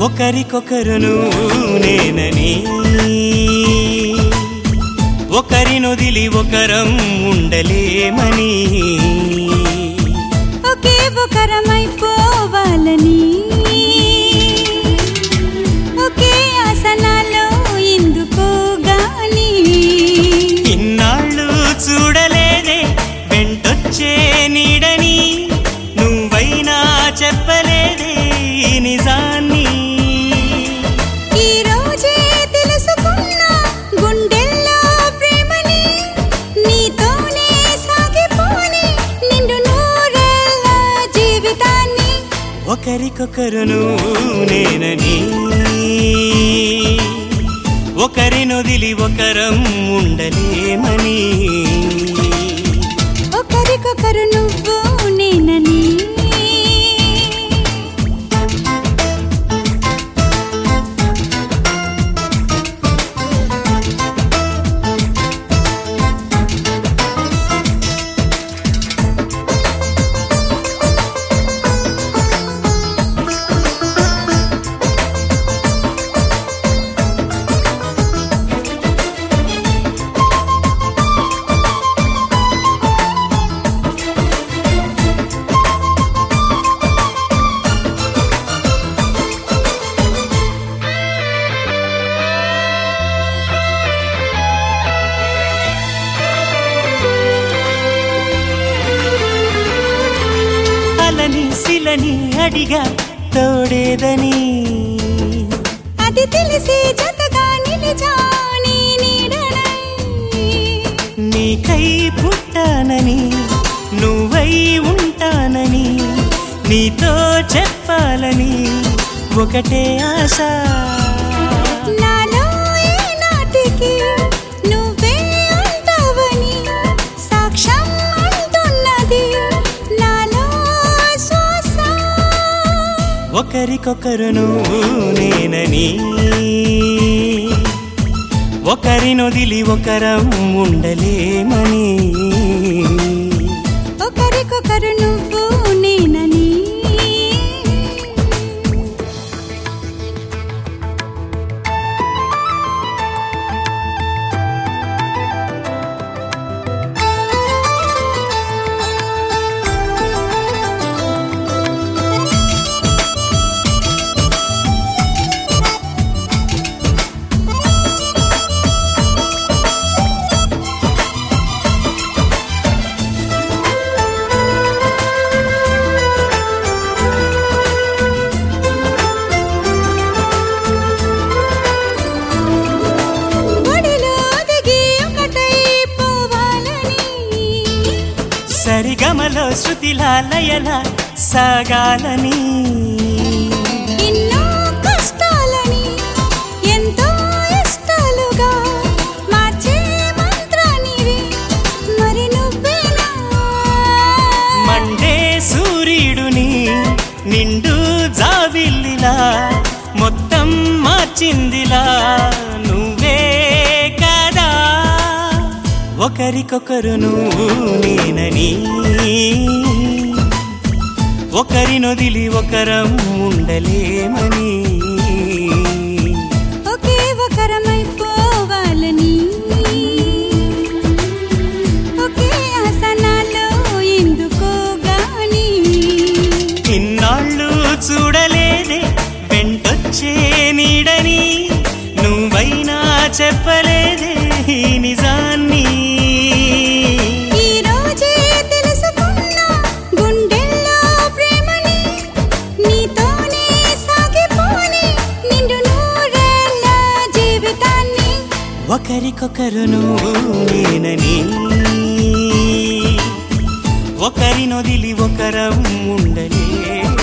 ఒకరికొకరును నేనని ఒకరినొదిలి ఒకరం ఉండలేమని ఒకే ఒకరమైపోవాలని ఒకే ఆసనాలో ఎందుకో గాని ఇన్నాళ్ళు చూడలేదే వెంటొచ్చే నీడని నువ్వైనా చెప్పలేదే ఈ నిజాన్ని ఈ రోజే తెలుసుకున్నా గుండెల్లో ప్రేమని నీతోనే సాగిపోని నిండు నూరేళ్ళ జీవితాన్ని ఒకరికొకరును నేనని ఒకరినొదిలి ఒకరం ఉండలేమని ఒకరికొకరు నువ్వు నేనని అలని శిలని అడిగా తోడేదని అది తెలిసి జతగా నిలిచాని నీడనై నీకై పుట్టానని నువ్వై ఉంటానని నీతో చెప్పాలని ఒకటే ఆశ నాలో ఏ నాటికి నువ్వే ఉంటావని సాక్ష్యం అంటున్నది నాలో శ్వాస ఒకరికొకరును నేనని ఒకరినొదిలి ఒకరం ఉండలేమని ఒకరికొకరు నువ్వు నేనని ఒడిలో దిగి ఒకటై పోవాలని సరిగమలో శృతిలా లయల సాగాలని ఎన్నో కష్టాలని ఎంతో ఇష్టాలుగా మార్చే మంత్రానివి మరి నువ్వేనా మండే సూర్యుడుని నిండు జావిల్లిలా మొత్తం మార్చిందిలా నువ్వే కదా ఒకరికొకరును నేనని ఒకరినొదిలి ఒకరం ఉండలేమని ఒకే ఒకరమైపోవాలని ఒకే ఆసనాలో ఎందుకో గాని ఇన్నాళ్ళు చూడలేదే వెంటొచ్చే నీడని నువ్వైనా చెప్పలేదే ఈ నిజాన్ని ఈ రోజే తెలుసుకున్నా గుండెల్లో ప్రేమని నీతోనే సాగిపోని నిండు నూరేళ్ళ జీవితాన్ని ఒకరికొకరును నేనని ఒకరినొదిలి ఒకరం ఉండలే